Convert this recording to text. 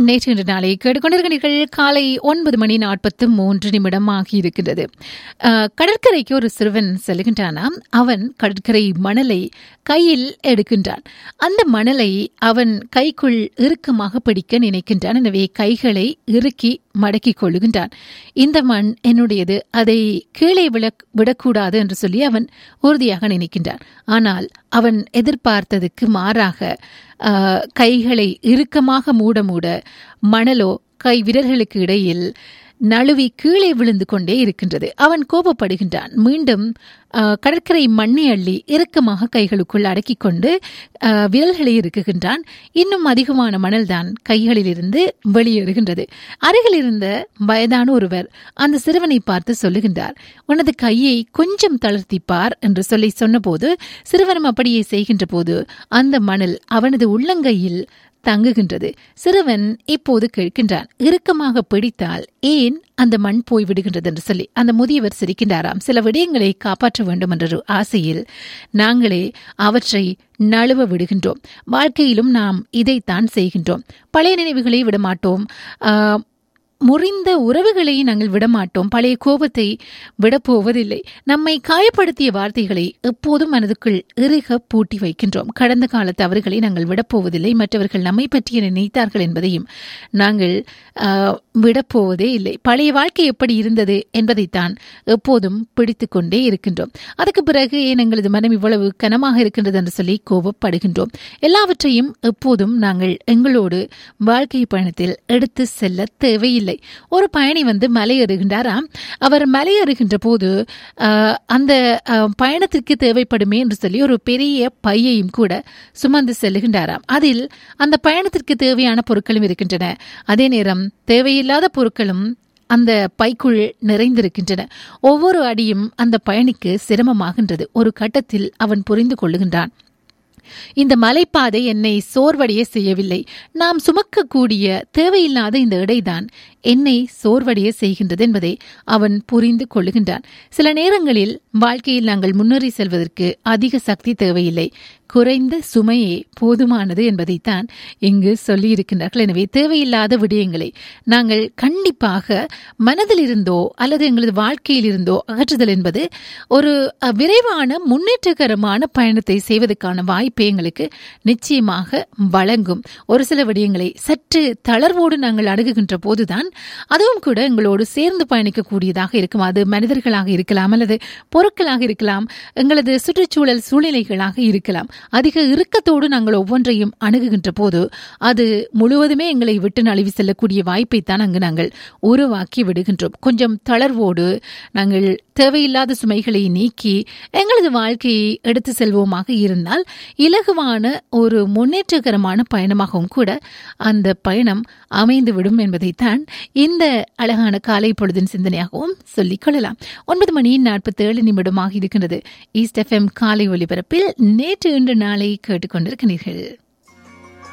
நேற்று இன்று நாளை கேட்டுக்கொண்டிருக்கிறீர்கள் காலை ஒன்பது மணி நாற்பத்து மூன்று நிமிடம் ஆகியிருக்கின்றது அஹ், கடற்கரைக்கு ஒரு சிறுவன் செல்கின்றானாம் அவன் கடற்கரை மணலை கையில் எடுக்கின்றான் அந்த மணலை அவன் கைக்குள் இறுக்கமாக பிடிக்க நினைக்கின்றான் எனவே கைகளை இறுக்கி மடக்கிக் கொள்ளுகின்றான் இந்த மண் என்னுடையது அதை கீழே விழ விடக்கூடாது என்று சொல்லி அவன் உறுதியாக நினைக்கின்றான் ஆனால் அவன் எதிர்பார்த்ததுக்கு மாறாக ஆஹ், கைகளை இறுக்கமாக மூட மூட மணலோ கை விரல்களுக்கு இடையில் நழுவி கீழே விழுந்து கொண்டே இருக்கின்றது அவன் கோபப்படுகின்றான் மீண்டும் ஆஹ், கடற்கரை மண்ணை அள்ளி இறுக்கமாக கைகளுக்குள் அடக்கிக் கொண்டு ஆஹ், விரல்களை இறுக்குகின்றான் இன்னும் அதிகமான மணல்தான் கைகளிலிருந்து வெளியேறுகின்றது அருகில் இருந்த வயதான ஒருவர் அந்த சிறுவனை பார்த்து சொல்லுகின்றார் உனது கையை கொஞ்சம் தளர்த்திப்பார் என்று சொல்லி சொன்னபோது சிறுவனும் அப்படியே செய்கின்ற போது அந்த மணல் அவனது உள்ளங்கையில் தங்குகின்றது சிறுவன் இப்போது கேட்கின்றான் இறுக்கமாக பிடித்தால் ஏன் அந்த மண் போய்விடுகின்றது என்று சொல்லி அந்த முதியவர் சிரிக்கின்றாராம் சில விடயங்களை காப்பாற்ற வேண்டும் என்ற ஒரு ஆசையில் நாங்களே அவற்றை நழுவ விடுகின்றோம் வாழ்க்கையிலும் நாம் இதைத்தான் செய்கின்றோம் பழைய நினைவுகளை விடமாட்டோம் ஆஹ், முறிந்த உறவுகளை நாங்கள் விடமாட்டோம் பழைய கோபத்தை விடப்போவதில்லை நம்மை காயப்படுத்திய வார்த்தைகளை எப்போதும் மனதுக்குள் இறுக பூட்டி வைக்கின்றோம் கடந்த கால தவறுகளை நாங்கள் விடப்போவதில்லை மற்றவர்கள் நம்மை பற்றி நினைத்தார்கள் என்பதையும் நாங்கள் ஆஹ், விடப்போவதே இல்லை பழைய வாழ்க்கை எப்படி இருந்தது என்பதைத்தான் எப்போதும் பிடித்து கொண்டே இருக்கின்றோம் அதுக்கு பிறகு ஏன் எங்களது மனம் இவ்வளவு கனமாக இருக்கின்றது என்று சொல்லி கோபப்படுகின்றோம் எல்லாவற்றையும் எப்போதும் நாங்கள் எங்களோடு வாழ்க்கை பயணத்தில் எடுத்து செல்ல தேவையில்லை ஒரு பயணி வந்து மலையேறுகின்றாராம் அவர் மலையேறுகின்ற போது ஆஹ், அந்த ஆஹ், பயணத்திற்கு தேவைப்படுமே என்று சொல்லி ஒரு பெரிய பையையும் கூட சுமந்து செல்லுகின்றாராம் அதில் அந்த பயணத்திற்கு தேவையான பொருட்களும் இருக்கின்றன அதே நேரம் தேவையில்லாத பொருட்களும் அந்த பைக்குள் நிறைந்திருக்கின்றன ஒவ்வொரு அடியும் அந்த பயணிக்கு சிரமமாகின்றது ஒரு கட்டத்தில் அவன் புரிந்து கொள்ளுகின்றான் இந்த மலைப்பாதை என்னை சோர்வடைய செய்யவில்லை நாம் சுமக்கக்கூடிய தேவையில்லாத இந்த இடைதான் என்னை சோர்வடைய செய்கின்றது என்பதை அவன் புரிந்து கொள்ளுகின்றான் சில நேரங்களில் வாழ்க்கையில் நாங்கள் முன்னேறி செல்வதற்கு அதிக சக்தி தேவையில்லை குறைந்த சுமையே போதுமானது என்பதைத்தான் இங்கு சொல்லியிருக்கின்றார்கள் எனவே தேவையில்லாத விடயங்களை நாங்கள் கண்டிப்பாக மனதில் இருந்தோ அல்லது எங்களது வாழ்க்கையில் இருந்தோ அகற்றுதல் என்பது ஒரு அஹ், விரைவான முன்னேற்றகரமான பயணத்தை செய்வதற்கான வாய்ப்பை எங்களுக்கு நிச்சயமாக வழங்கும் ஒரு சில விடயங்களை சற்று தளர்வோடு நாங்கள் அணுகுகின்ற போதுதான் அதுவும் கூட எங்களோடு சேர்ந்து பயணிக்கக்கூடியதாக இருக்கும் அது மனிதர்களாக இருக்கலாம் அல்லது பொருட்களாக இருக்கலாம் எங்களது சுற்றுச்சூழல் சூழ்நிலைகளாக இருக்கலாம் அதிக இறுக்கத்தோடு நாங்கள் ஒவ்வொன்றையும் அணுகுகின்ற போது அது முழுவதுமே எங்களை விட்டு நழுவி செல்லக்கூடிய வாய்ப்பைத்தான் அங்கு நாங்கள் உருவாக்கி விடுகின்றோம் கொஞ்சம் தளர்வோடு நாங்கள் தேவையில்லாத சுமைகளை நீக்கி எங்களது வாழ்க்கையை எடுத்து செல்வோமாக இருந்தால் இலகுவான ஒரு முன்னேற்றகரமான பயணமாகவும் கூட அந்த பயணம் அமைந்துவிடும் என்பதைத்தான் இந்த அழகான காலை பொழுதின் சிந்தனையாகவும் சொல்லிக் கொள்ளலாம் ஒன்பது மணி நாற்பத்தி ஏழு நிமிடமாக இருக்கின்றது ஈஸ்ட் எஃப்எம் காலை ஒலிபரப்பில் நேற்று இன்று நாளை கேட்டுக்கொண்டிருக்கிறீர்கள்